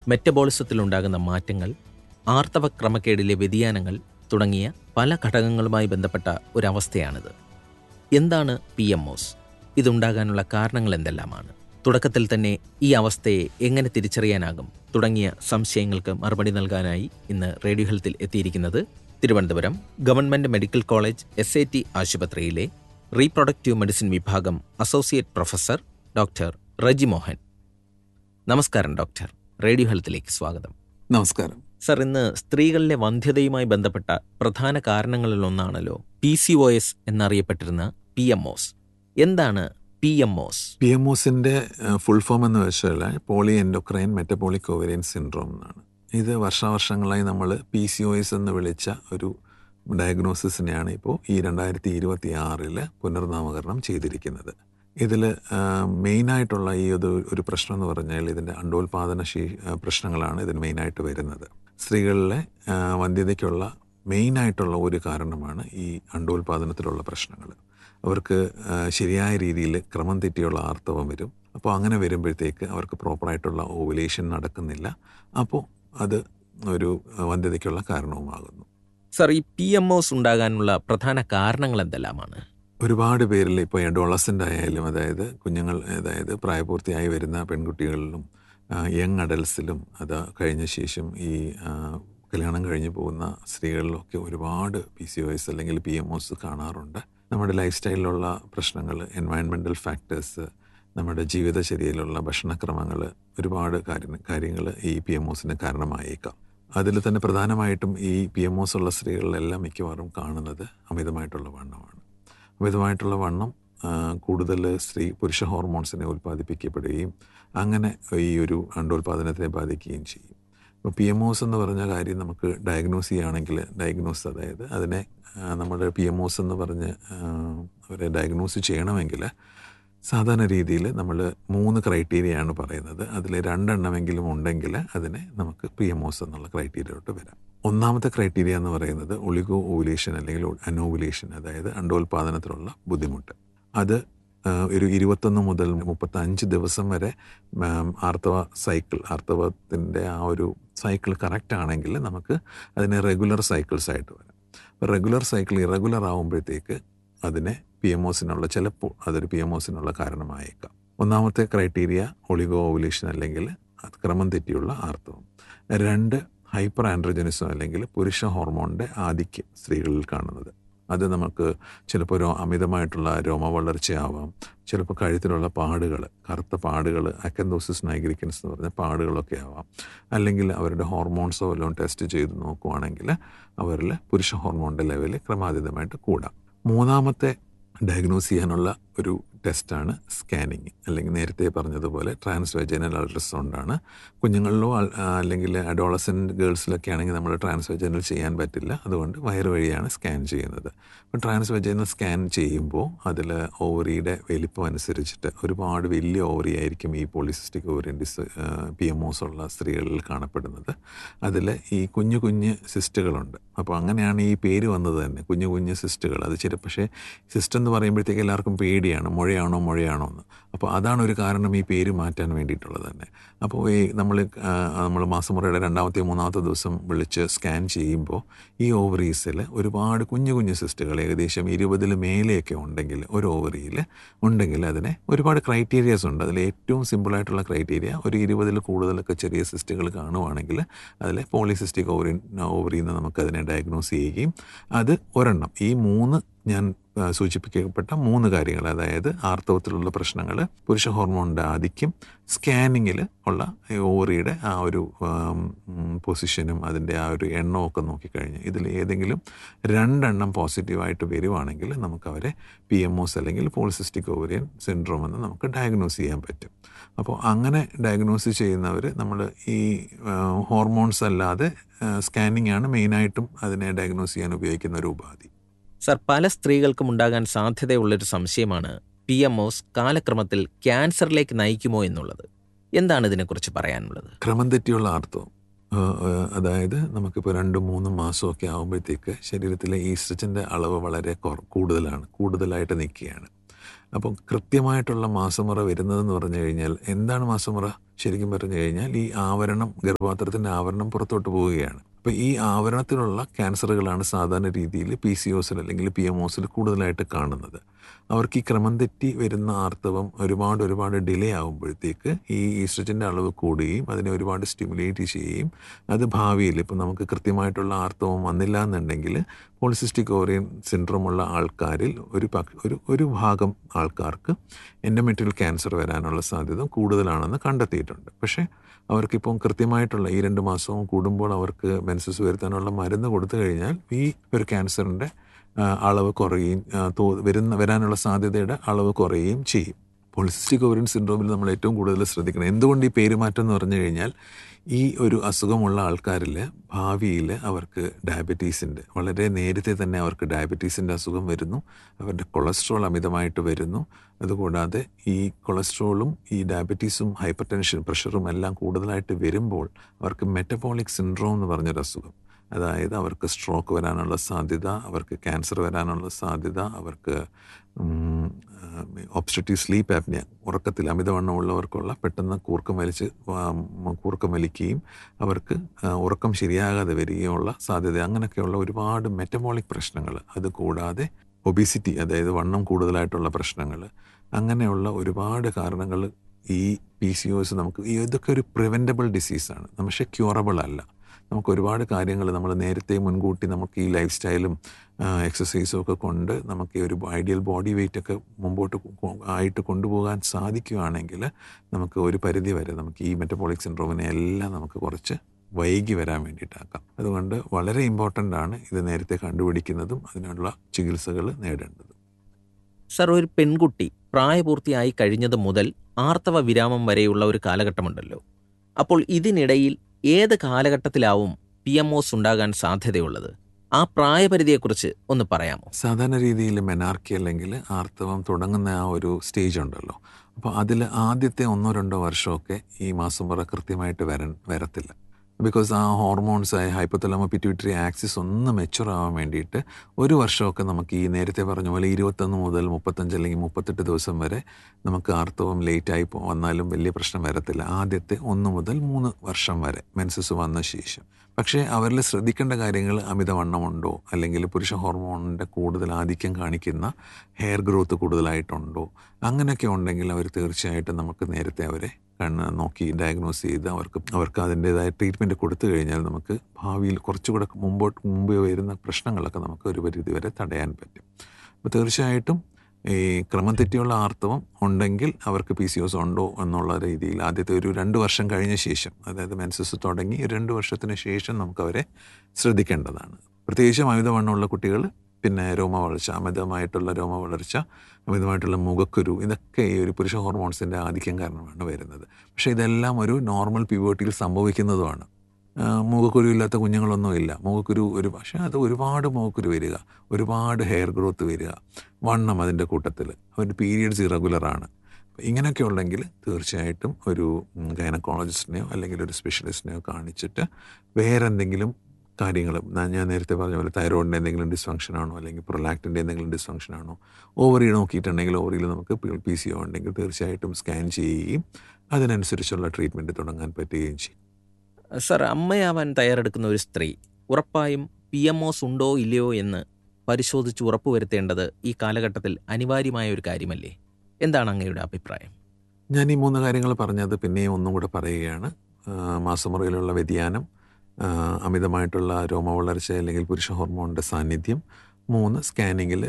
മെറ്റബോളിസത്തിലുണ്ടാകുന്ന മാറ്റങ്ങൾ ആർത്തവ ക്രമക്കേടിലെ വ്യതിയാനങ്ങൾ തുടങ്ങിയ പല ഘടകങ്ങളുമായി ബന്ധപ്പെട്ട ഒരവസ്ഥയാണിത് എന്താണ് പി എം ഒസ് ഇതുണ്ടാകാനുള്ള കാരണങ്ങൾ എന്തെല്ലാമാണ് തുടക്കത്തിൽ തന്നെ ഈ അവസ്ഥയെ എങ്ങനെ തിരിച്ചറിയാനാകും തുടങ്ങിയ സംശയങ്ങൾക്ക് മറുപടി നൽകാനായി ഇന്ന് റേഡിയോ ഹെൽത്തിൽ എത്തിയിരിക്കുന്നത് Thiruvananthapuram government medical college S I T ആശുപത്രിയിലെ റീപ്രൊഡക്റ്റീവ് മെഡിസിൻ വിഭാഗം associate professor doctor Reji Mohan നമസ്കാരം ഡോക്ടർ റേഡിയോ ഹെൽത്തിലേക്ക് സ്വാഗതം നമസ്കാരം സർ ഇന്ന് സ്ത്രീകളിലെ വന്ധ്യതയുമായി ബന്ധപ്പെട്ട പ്രധാന കാരണങ്ങളിലൊന്നാണല്ലോ പി സി ഒ എസ് എന്നറിയപ്പെട്ടിരുന്ന പി എം ഒസ് എന്താണ് P M O S P M ഒസിന്റെ ഫുൾ ഫോം എന്ന് വെച്ചാൽ poly endocrine metabolic ovarian syndrome എന്നാണ് ഇത് വർഷാവർഷങ്ങളായി നമ്മൾ പി സി ഒ എസ് എന്ന് വിളിച്ച ഒരു ഡയഗ്നോസിസിനെയാണ് ഇപ്പോൾ ഈ രണ്ടായിരത്തി ഇരുപത്തി ആറില് പുനർനാമകരണം ചെയ്തിരിക്കുന്നത് ഇതിൽ മെയിനായിട്ടുള്ള ഈ ഒരു ഒരു പ്രശ്നം എന്ന് പറഞ്ഞാൽ ഇതിൻ്റെ അണ്ടോൽപാദന ശീ പ്രശ്നങ്ങളാണ് ഇതിന് മെയിനായിട്ട് വരുന്നത് സ്ത്രീകളിലെ ആ, വന്ധ്യതയ്ക്കുള്ള മെയിനായിട്ടുള്ള ഒരു കാരണമാണ് ഈ അണ്ടോൽപാദനത്തിലുള്ള പ്രശ്നങ്ങൾ അവർക്ക് ആ, ശരിയായ രീതിയിൽ ക്രമം തെറ്റിയുള്ള ആർത്തവം വരും അപ്പോൾ അങ്ങനെ വരുമ്പോഴത്തേക്ക് അവർക്ക് പ്രോപ്പറായിട്ടുള്ള ഓവുലേഷൻ നടക്കുന്നില്ല അപ്പോൾ അത് ഒരു ആ, വന്ധ്യതയ്ക്കുള്ള കാരണവുമാകുന്നു സർ ഈ പി എം ഒസ് ഉണ്ടാകാനുള്ള പ്രധാന കാരണങ്ങൾ എന്തെല്ലാമാണ് ഒരുപാട് പേരിൽ ഇപ്പോൾ അഡോളസൻ്റ് ആയാലും അതായത് കുഞ്ഞുങ്ങൾ അതായത് പ്രായപൂർത്തിയായി വരുന്ന പെൺകുട്ടികളിലും യങ് അഡൽസിലും അത് കഴിഞ്ഞ ശേഷം ഈ ആ, കല്യാണം കഴിഞ്ഞ് പോകുന്ന സ്ത്രീകളിലൊക്കെ ഒരുപാട് പി സി ഒ എസ് അല്ലെങ്കിൽ പി എം ഒസ് കാണാറുണ്ട് നമ്മുടെ ലൈഫ് സ്റ്റൈലിലുള്ള പ്രശ്നങ്ങൾ എൻവയൺമെൻറ്റൽ ഫാക്ടേഴ്സ് നമ്മുടെ ജീവിതചര്യയിലുള്ള ഭക്ഷണക്രമങ്ങൾ ഒരുപാട് കാര്യ കാര്യങ്ങൾ ഈ പി എം ഒസിന് കാരണമായേക്കാം അതിൽ തന്നെ പ്രധാനമായിട്ടും ഈ പി എം ഒസ് ഉള്ള സ്ത്രീകളിലെല്ലാം മിക്കവാറും കാണുന്നത് അമിതമായിട്ടുള്ള വണ്ണമാണ് അമിതമായിട്ടുള്ള വണ്ണം ആ, കൂടുതൽ സ്ത്രീ പുരുഷ ഹോർമോൺസിനെ ഉൽപ്പാദിപ്പിക്കപ്പെടുകയും അങ്ങനെ ഈ ഒരു അണ്ടോൽപാദനത്തിനെ ബാധിക്കുകയും ചെയ്യും ഇപ്പോൾ പി എം ഒസ് എന്ന് പറഞ്ഞ കാര്യം നമുക്ക് ഡയഗ്നോസ് ചെയ്യുകയാണെങ്കിൽ ഡയഗ്നോസ് അതായത് അതിനെ ആ, നമ്മുടെ പി എം ഒസ് എന്ന് പറഞ്ഞ് ആ, അവരെ ഡയഗ്നോസ് ചെയ്യണമെങ്കിൽ സാധാരണ രീതിയിൽ നമ്മൾ മൂന്ന് ക്രൈറ്റീരിയയാണ് പറയുന്നത് അതിൽ രണ്ടെണ്ണമെങ്കിലും ഉണ്ടെങ്കിൽ അതിനെ നമുക്ക് പി എം ഒസ് എന്നുള്ള ക്രൈറ്റീരിയയിലോട്ട് വരാം ഒന്നാമത്തെ ക്രൈറ്റീരിയ എന്ന് പറയുന്നത് ഒളിഗോ ഓവുലേഷൻ അല്ലെങ്കിൽ അനോവുലേഷൻ അതായത് അണ്ടോൽപാദനത്തിലുള്ള ബുദ്ധിമുട്ട് അത് ആ, ഒരു ഇരുപത്തൊന്ന് മുതൽ മുപ്പത്തഞ്ച് ദിവസം വരെ ഉം, ആർത്തവ സൈക്കിൾ ആർത്തവത്തിൻ്റെ ആ ഒരു സൈക്കിൾ കറക്റ്റ് ആണെങ്കിൽ നമുക്ക് അതിനെ റെഗുലർ സൈക്കിൾസ് ആയിട്ട് വരാം അപ്പോൾ റെഗുലർ സൈക്കിൾ ഇറഗുലർ ആകുമ്പോഴത്തേക്ക് അതിനെ പി എം ഒസിനുള്ള ചിലപ്പോൾ അതൊരു പി എം ഒസിനുള്ള കാരണമായേക്കാം ഒന്നാമത്തെ ക്രൈറ്റീരിയ ഒളിഗോ ഓവുലേഷൻ അല്ലെങ്കിൽ അത് ക്രമം തെറ്റിയുള്ള ആർത്തവം രണ്ട് ഹൈപ്പർ ആൻഡ്രോജനിസം അല്ലെങ്കിൽ പുരുഷ ഹോർമോണിൻ്റെ ആധിക്യം സ്ത്രീകളിൽ കാണുന്നത് അത് നമുക്ക് ചിലപ്പോൾ ഒരു അമിതമായിട്ടുള്ള രോമവളർച്ചയാവാം ചിലപ്പോൾ കഴുത്തിലുള്ള പാടുകൾ കറുത്ത പാടുകൾ അക്കന്തോസിസ് നൈഗ്രിക്കൻസ് എന്ന് പറഞ്ഞ പാടുകളൊക്കെ ആവാം അല്ലെങ്കിൽ അവരുടെ ഹോർമോൺസോ വല്ലതും ടെസ്റ്റ് ചെയ്ത് നോക്കുവാണെങ്കിൽ അവരിൽ പുരുഷ ഹോർമോണിൻ്റെ ലെവൽ ക്രമാതീതമായിട്ട് കൂടാം മൂന്നാമത്തെ ഡയഗ്നോസ് ചെയ്യാനുള്ള ഒരു ടെസ്റ്റാണ് സ്കാനിങ് അല്ലെങ്കിൽ നേരത്തെ പറഞ്ഞതുപോലെ ട്രാൻസ് വെജനൽ അൾട്രാസൗണ്ടാണ് കുഞ്ഞുങ്ങളിലോ അൽ- ആ, അല്ലെങ്കിൽ അഡോളസെൻറ്റ് ഗേൾസിലൊക്കെ ആണെങ്കിൽ നമ്മൾ ട്രാൻസ് വെജനൽ ചെയ്യാൻ പറ്റില്ല അതുകൊണ്ട് വയറ് വഴിയാണ് സ്കാൻ ചെയ്യുന്നത് അപ്പോൾ ട്രാൻസ് വെജനൽ സ്കാൻ ചെയ്യുമ്പോൾ അതിൽ ഓവറിയുടെ വലിപ്പം അനുസരിച്ചിട്ട് ഒരുപാട് വലിയ ഓവറി ആയിരിക്കും ഈ polycystic ovarian dis P M O S ഉള്ള സ്ത്രീകളിൽ കാണപ്പെടുന്നത് അതിൽ ഈ കുഞ്ഞു കുഞ്ഞ് സിസ്റ്റുകളുണ്ട് അപ്പോൾ അങ്ങനെയാണ് ഈ പേര് വന്നത് തന്നെ കുഞ്ഞു കുഞ്ഞു സിസ്റ്റുകൾ അത് ചില പക്ഷേ സിസ്റ്റ് എന്ന് പറയുമ്പോഴത്തേക്ക് എല്ലാവർക്കും പേടിയാണ് മുഴയാണോ മുഴയാണോ എന്ന് അപ്പോൾ അതാണ് ഒരു കാരണം ഈ പേര് മാറ്റാൻ വേണ്ടിയിട്ടുള്ളത് തന്നെ അപ്പോൾ ഈ നമ്മൾ നമ്മൾ മാസമുറയുടെ രണ്ടാമത്തെ മൂന്നാമത്തെ ദിവസം വിളിച്ച് സ്കാൻ ചെയ്യുമ്പോൾ ഈ ഓവറീസിൽ ഒരുപാട് കുഞ്ഞു കുഞ്ഞു സിസ്റ്റുകൾ ഏകദേശം ഇരുപതിൽ മേലെയൊക്കെ ഉണ്ടെങ്കിൽ ഒരു ഓവറിയിൽ ഉണ്ടെങ്കിൽ അതിന് ഒരുപാട് ക്രൈറ്റീരിയാസ് ഉണ്ട് അതിൽ ഏറ്റവും സിമ്പിളായിട്ടുള്ള ക്രൈറ്റീരിയ ഒരു ഇരുപതിൽ കൂടുതലൊക്കെ ചെറിയ സിസ്റ്റുകൾ കാണുവാണെങ്കിൽ അതിൽ പോളിസിസ്റ്റിക് ഓവറി ഓവറിയിൽ നിന്ന് നമുക്കതിനെ ഡയഗ്നോസ് ചെയ്യുകയും അത് ഒരെണ്ണം ഈ മൂന്ന് ഞാൻ ആ, സൂചിപ്പിക്കപ്പെട്ട മൂന്ന് കാര്യങ്ങൾ അതായത് ആർത്തവത്തിലുള്ള പ്രശ്നങ്ങൾ പുരുഷ ഹോർമോണിൻ്റെ ആധിക്യം സ്കാനിങ്ങിൽ ഉള്ള ഈ ഓവറിയുടെ ആ ഒരു ആം, ഉം, പൊസിഷനും അതിൻ്റെ ആ ഒരു എണ്ണമൊക്കെ നോക്കിക്കഴിഞ്ഞ് ഇതിൽ ഏതെങ്കിലും രണ്ടെണ്ണം പോസിറ്റീവായിട്ട് വരുവാണെങ്കിൽ നമുക്ക് അവരെ പി എം ഒസ് അല്ലെങ്കിൽ പോളിസിസ്റ്റിക് ഓവറിയൻ സിൻഡ്രോം എന്ന് നമുക്ക് ഡയഗ്നോസ് ചെയ്യാൻ പറ്റും അപ്പോൾ അങ്ങനെ ഡയഗ്നോസ് ചെയ്യുന്നവർ നമ്മൾ ഈ ഹോർമോൺസ് അല്ലാതെ സ്കാനിങ് ആണ് മെയിനായിട്ടും അതിനെ ഡയഗ്നോസ് ചെയ്യാൻ ഉപയോഗിക്കുന്ന ഒരു ഉപാധി സർ പല സ്ത്രീകൾക്കും ഉണ്ടാകാൻ സാധ്യതയുള്ളൊരു സംശയമാണ് പി എം ഒസ് കാലക്രമത്തിൽ ക്യാൻസറിലേക്ക് നയിക്കുമോ എന്നുള്ളത് എന്താണ് ഇതിനെക്കുറിച്ച് പറയാനുള്ളത് ക്രമം തെറ്റിയുള്ള ആർത്തവം ആ, ആ, അതായത് നമുക്കിപ്പോൾ രണ്ടും മൂന്നും മാസമൊക്കെ ആകുമ്പോഴത്തേക്ക് ശരീരത്തിലെ ഈസ്ട്രജൻ്റെ അളവ് വളരെ കുറ കൂടുതലാണ് കൂടുതലായിട്ട് നിൽക്കുകയാണ് അപ്പം കൃത്യമായിട്ടുള്ള മാസമുറ വരുന്നതെന്ന് പറഞ്ഞു കഴിഞ്ഞാൽ എന്താണ് മാസമുറ ശരിക്കും പറഞ്ഞു കഴിഞ്ഞാൽ ഈ ആവരണം ഗർഭപാത്രത്തിൻ്റെ ആവരണം പുറത്തോട്ട് പോവുകയാണ് അപ്പോൾ ഈ ആവരണത്തിലുള്ള ക്യാൻസറുകളാണ് സാധാരണ രീതിയിൽ പി സി ഒസിൽ അല്ലെങ്കിൽ പി എം ഒസിൽ കൂടുതലായിട്ട് കാണുന്നത് അവർക്ക് ഈ ക്രമം തെറ്റി വരുന്ന ആർത്തവം ഒരുപാട് ഒരുപാട് ഡിലേ ആകുമ്പോഴത്തേക്ക് ഈ ഈസ്ട്രജൻ്റെ അളവ് കൂടുകയും അതിനെ ഒരുപാട് സ്റ്റിമുലേറ്റ് ചെയ്യുകയും അത് ഭാവിയിൽ ഇപ്പം നമുക്ക് കൃത്യമായിട്ടുള്ള ആർത്തവം വന്നില്ല എന്നുണ്ടെങ്കിൽ പോളിസിസ്റ്റിക് ഓറിയൻ സിൻഡ്രോം ഉള്ള ആൾക്കാരിൽ ഒരു പക് ഒരു ഒരു ഭാഗം ആൾക്കാർക്ക് എൻഡമെട്രിയൽ ക്യാൻസർ വരാനുള്ള സാധ്യത കൂടുതലാണെന്ന് കണ്ടെത്തിയിട്ടുണ്ട് പക്ഷേ അവർക്കിപ്പം കൃത്യമായിട്ടുള്ള ഈ രണ്ട് മാസവും കൂടുമ്പോൾ അവർക്ക് മെൻസസ് വരുത്താനുള്ള മരുന്ന് കൊടുത്തു കഴിഞ്ഞാൽ ഈ ഒരു ക്യാൻസറിൻ്റെ അളവ് കുറയുകയും തോ വരുന്ന വരാനുള്ള സാധ്യതയുടെ അളവ് കുറയുകയും ചെയ്യും പോളിസിസ്റ്റിക് ഓറിയൻ സിൻഡ്രോമിൽ നമ്മൾ ഏറ്റവും കൂടുതൽ ശ്രദ്ധിക്കണം എന്തുകൊണ്ട് ഈ പേരുമാറ്റം എന്ന് പറഞ്ഞു കഴിഞ്ഞാൽ ഈ ഒരു അസുഖമുള്ള ആൾക്കാരിൽ ഭാവിയിൽ അവർക്ക് ഡയബറ്റീസിൻ്റെ വളരെ നേരത്തെ തന്നെ അവർക്ക് ഡയബറ്റീസിൻ്റെ അസുഖം വരുന്നു അവരുടെ കൊളസ്ട്രോൾ അമിതമായിട്ട് വരുന്നു അതുകൂടാതെ ഈ കൊളസ്ട്രോളും ഈ ഡയബറ്റീസും ഹൈപ്പർ ടെൻഷൻ പ്രഷറും എല്ലാം കൂടുതലായിട്ട് വരുമ്പോൾ അവർക്ക് മെറ്റബോളിക് സിൻഡ്രോം എന്ന് പറഞ്ഞൊരു അസുഖം അതായത് അവർക്ക് സ്ട്രോക്ക് വരാനുള്ള സാധ്യത അവർക്ക് ക്യാൻസർ വരാനുള്ള സാധ്യത അവർക്ക് ഒബ്സ്ട്രക്റ്റീവ് സ്ലീപ്പ് ആപ്നിയ ഉറക്കത്തിൽ അമിതവണ്ണമുള്ളവർക്കുള്ള പെട്ടെന്ന് കൂർക്കം വലിച്ച് കൂർക്കം വലിക്കുകയും അവർക്ക് ഉറക്കം ശരിയാകാതെ വരികയുള്ള സാധ്യത അങ്ങനെയൊക്കെയുള്ള ഒരുപാട് മെറ്റബോളിക് പ്രശ്നങ്ങൾ അതുകൂടാതെ ഒബിസിറ്റി അതായത് വണ്ണം കൂടുതലായിട്ടുള്ള പ്രശ്നങ്ങൾ അങ്ങനെയുള്ള ഒരുപാട് കാരണങ്ങൾ ഈ പി സി ഒസ് നമുക്ക് ഇതൊക്കെ ഒരു പ്രിവെൻറ്റബിൾ ഡിസീസാണ് പക്ഷേ ക്യൂറബിൾ അല്ല നമുക്ക് ഒരുപാട് കാര്യങ്ങൾ നമ്മൾ നേരത്തെ മുൻകൂട്ടി നമുക്ക് ഈ ലൈഫ് സ്റ്റൈലും എക്സസൈസും ഒക്കെ കൊണ്ട് നമുക്ക് ഈ ഒരു ഐഡിയൽ ബോഡി വെയിറ്റ് ഒക്കെ മുമ്പോട്ട് ആയിട്ട് കൊണ്ടുപോകാൻ സാധിക്കുകയാണെങ്കിൽ നമുക്ക് ഒരു പരിധി വരെ നമുക്ക് ഈ മെറ്റബോളിക് സിൻഡ്രോമിനെ എല്ലാം നമുക്ക് കുറച്ച് വൈകി വരാൻ വേണ്ടിയിട്ടാക്കാം അതുകൊണ്ട് വളരെ ഇമ്പോർട്ടൻ്റ് ആണ് ഇത് നേരത്തെ കണ്ടുപിടിക്കുന്നതും അതിനുള്ള ചികിത്സകൾ നേടേണ്ടതും സർ ഒരു പെൺകുട്ടി പ്രായപൂർത്തിയായി കഴിഞ്ഞത് മുതൽ ആർത്തവ വിരാമം വരെയുള്ള ഒരു കാലഘട്ടമുണ്ടല്ലോ അപ്പോൾ ഇതിനിടയിൽ ഏത് കാലഘട്ടത്തിലാവും പി എം ഒസ് ഉണ്ടാകാൻ സാധ്യതയുള്ളത് ആ പ്രായപരിധിയെക്കുറിച്ച് ഒന്ന് പറയാമോ സാധാരണ രീതിയിൽ മെനാർക്കി അല്ലെങ്കിൽ ആർത്തവം തുടങ്ങുന്ന ആ ഒരു സ്റ്റേജ് ഉണ്ടല്ലോ അപ്പോൾ അതിൽ ആദ്യത്തെ ഒന്നോ രണ്ടോ വർഷമൊക്കെ ഈ മാസം പറ കൃത്യമായിട്ട് വരൻ വരത്തില്ല ബിക്കോസ് ആ ഹോർമോൺസ് ആയ ഹൈപ്പത്തലമോ പിറ്റ്യൂട്ടറി ആക്സിസ് ഒന്ന് മെച്ചുവർ ആവാൻ വേണ്ടിയിട്ട് ഒരു വർഷമൊക്കെ നമുക്ക് ഈ നേരത്തെ പറഞ്ഞ പോലെ ഇരുപത്തൊന്ന് മുതൽ മുപ്പത്തഞ്ച് അല്ലെങ്കിൽ മുപ്പത്തെട്ട് ദിവസം വരെ നമുക്ക് ആർത്തവം ലേറ്റായി വന്നാലും വലിയ പ്രശ്നം വരത്തില്ല ആദ്യത്തെ ഒന്ന് മുതൽ മൂന്ന് വർഷം വരെ മെൻസസ് വന്ന ശേഷം പക്ഷേ അവരിൽ ശ്രദ്ധിക്കേണ്ട കാര്യങ്ങൾ അമിതവണ്ണമുണ്ടോ അല്ലെങ്കിൽ പുരുഷ ഹോർമോണിൻ്റെ കൂടുതൽ ആധിക്യം കാണിക്കുന്ന ഹെയർ ഗ്രോത്ത് കൂടുതലായിട്ടുണ്ടോ അങ്ങനെയൊക്കെ ഉണ്ടെങ്കിൽ അവർ തീർച്ചയായിട്ടും നമുക്ക് നേരത്തെ അവരെ കണ്ണ് നോക്കി ഡയഗ്നോസ് ചെയ്ത് അവർക്ക് അവർക്ക് അതിൻ്റേതായ ട്രീറ്റ്മെൻറ്റ് കൊടുത്തു കഴിഞ്ഞാൽ നമുക്ക് ഭാവിയിൽ കുറച്ചുകൂടെ മുമ്പോട്ട് മുമ്പ് വരുന്ന പ്രശ്നങ്ങളൊക്കെ നമുക്ക് ഒരു പരിധി വരെ തടയാൻ പറ്റും അപ്പോൾ തീർച്ചയായിട്ടും ഈ ക്രമം തെറ്റിയുള്ള ആർത്തവം ഉണ്ടെങ്കിൽ അവർക്ക് പി സി ഒസ് ഉണ്ടോ എന്നുള്ള രീതിയിൽ ആദ്യത്തെ ഒരു രണ്ട് വർഷം കഴിഞ്ഞ ശേഷം അതായത് മെൻസസ് തുടങ്ങി രണ്ട് വർഷത്തിന് ശേഷം നമുക്ക് അവരെ ശ്രദ്ധിക്കേണ്ടതാണ് പ്രത്യേകിച്ചും അമിതവണ്ണമുള്ള കുട്ടികൾ പിന്നെ രോമ വളർച്ച അമിതമായിട്ടുള്ള രോമ വളർച്ച അമിതമായിട്ടുള്ള മുഖക്കുരു ഇതൊക്കെ ഈ ഒരു പുരുഷ ഹോർമോൺസിൻ്റെ ആധിക്യം കാരണമാണ് വരുന്നത് പക്ഷേ ഇതെല്ലാം ഒരു നോർമൽ പ്യൂബേർട്ടിയിൽ സംഭവിക്കുന്നതുമാണ് മുഖക്കുരു ഇല്ലാത്ത കുഞ്ഞുങ്ങളൊന്നുമില്ല മുഖക്കുരു ഒരു പക്ഷേ അത് ഒരുപാട് മുഖക്കുരു വരിക ഒരുപാട് ഹെയർ ഗ്രോത്ത് വരിക വണ്ണം അതിൻ്റെ കൂട്ടത്തിൽ അവരുടെ പീരിയഡ്സ് ഇറഗുലറാണ് ഇങ്ങനെയൊക്കെ ഉണ്ടെങ്കിൽ തീർച്ചയായിട്ടും ഒരു ഗൈനക്കോളജിസ്റ്റിനെയോ അല്ലെങ്കിൽ ഒരു സ്പെഷ്യലിസ്റ്റിനെയോ കാണിച്ചിട്ട് വേറെ എന്തെങ്കിലും കാര്യങ്ങൾ ഞാൻ നേരത്തെ പറഞ്ഞ പോലെ തൈറോയിഡിൻ്റെ എന്തെങ്കിലും ഡിസ്ഫങ്ഷൻ ആണോ അല്ലെങ്കിൽ പ്രൊലാക്റ്റിൻ്റെ എന്തെങ്കിലും ഡിസ്ഫങ്ഷൻ ആണോ ഓവറി നോക്കിയിട്ടുണ്ടെങ്കിൽ ഓവറിയിൽ നമുക്ക് പി സി ഒ ഉണ്ടെങ്കിൽ തീർച്ചയായിട്ടും സ്കാൻ ചെയ്യുകയും അതിനനുസരിച്ചുള്ള ട്രീറ്റ്മെൻറ്റ് തുടങ്ങാൻ പറ്റുകയും ചെയ്യും സർ അമ്മയാവാൻ തയ്യാറെടുക്കുന്ന ഒരു സ്ത്രീ ഉറപ്പായും പി എം ഒസ് ഉണ്ടോ ഇല്ലയോ എന്ന് പരിശോധിച്ച് ഉറപ്പുവരുത്തേണ്ടത് ഈ കാലഘട്ടത്തിൽ അനിവാര്യമായ ഒരു കാര്യമല്ലേ എന്താണ് അങ്ങയുടെ അഭിപ്രായം ഞാൻ ഈ മൂന്ന് കാര്യങ്ങൾ പറഞ്ഞത് പിന്നെയും ഒന്നും കൂടെ പറയുകയാണ് മാസമുറയിലുള്ള വ്യതിയാനം അമിതമായിട്ടുള്ള രോമ വളർച്ച അല്ലെങ്കിൽ പുരുഷ ഹോർമോണിൻ്റെ സാന്നിധ്യം മൂന്ന് സ്കാനിങ്ങിൽ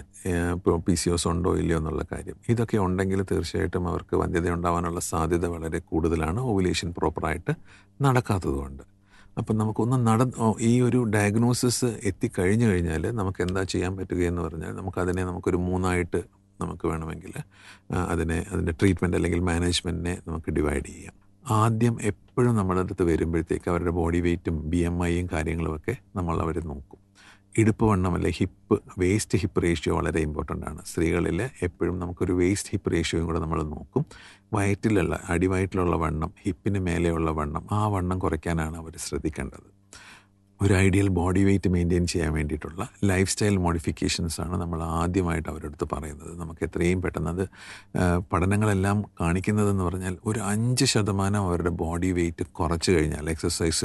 പി സി ഒസ് ഉണ്ടോ ഇല്ലയോ എന്നുള്ള കാര്യം ഇതൊക്കെ ഉണ്ടെങ്കിൽ തീർച്ചയായിട്ടും അവർക്ക് വന്ധ്യത ഉണ്ടാവാനുള്ള സാധ്യത വളരെ കൂടുതലാണ് ഓവുലേഷൻ പ്രോപ്പറായിട്ട് നടക്കാത്തതുകൊണ്ട് അപ്പം നമുക്കൊന്ന് നട ഈ ഒരു ഡയഗ്നോസിസ് എത്തിക്കഴിഞ്ഞു കഴിഞ്ഞാൽ നമുക്ക് എന്താ ചെയ്യാൻ പറ്റുകയെന്ന് പറഞ്ഞാൽ നമുക്കതിനെ നമുക്കൊരു മൂന്നായിട്ട് നമുക്ക് വേണമെങ്കിൽ അതിനെ അതിൻ്റെ ട്രീറ്റ്മെൻറ്റ് അല്ലെങ്കിൽ മാനേജ്മെൻറ്റിനെ നമുക്ക് ഡിവൈഡ് ചെയ്യാം ആദ്യം എപ്പോഴും നമ്മുടെ അടുത്ത് വരുമ്പോഴത്തേക്ക് അവരുടെ ബോഡി വെയ്റ്റും ബി എം ഐയും കാര്യങ്ങളുമൊക്കെ നമ്മൾ അവർ നോക്കും ഇടുപ്പ് വണ്ണം അല്ലെ ഹിപ്പ് വേസ്റ്റ് ഹിപ്പ് റേഷ്യോ വളരെ ഇമ്പോർട്ടൻ്റ് ആണ് സ്ത്രീകളിൽ എപ്പോഴും നമുക്കൊരു വേസ്റ്റ് ഹിപ്പ് റേഷ്യോയും കൂടെ നമ്മൾ നോക്കും വയറ്റിലുള്ള അടിവയറ്റിലുള്ള വണ്ണം ഹിപ്പിന് മേലെയുള്ള വണ്ണം ആ വണ്ണം കുറയ്ക്കാനാണ് അവർ ശ്രദ്ധിക്കേണ്ടത് ഒരു ഐഡിയൽ ബോഡി വെയ്റ്റ് മെയിൻറ്റെയിൻ ചെയ്യാൻ വേണ്ടിയിട്ടുള്ള ലൈഫ് സ്റ്റൈൽ മോഡിഫിക്കേഷൻസ് ആണ് നമ്മൾ ആദ്യമായിട്ട് അവരുടെ അടുത്ത് പറയുന്നത് നമുക്ക് എത്രയും പെട്ടെന്ന് അത് ആ, പഠനങ്ങളെല്ലാം കാണിക്കുന്നതെന്ന് പറഞ്ഞാൽ ഒരു അഞ്ച് ശതമാനം അവരുടെ ബോഡി വെയ്റ്റ് കുറച്ച് കഴിഞ്ഞാൽ എക്സസൈസ്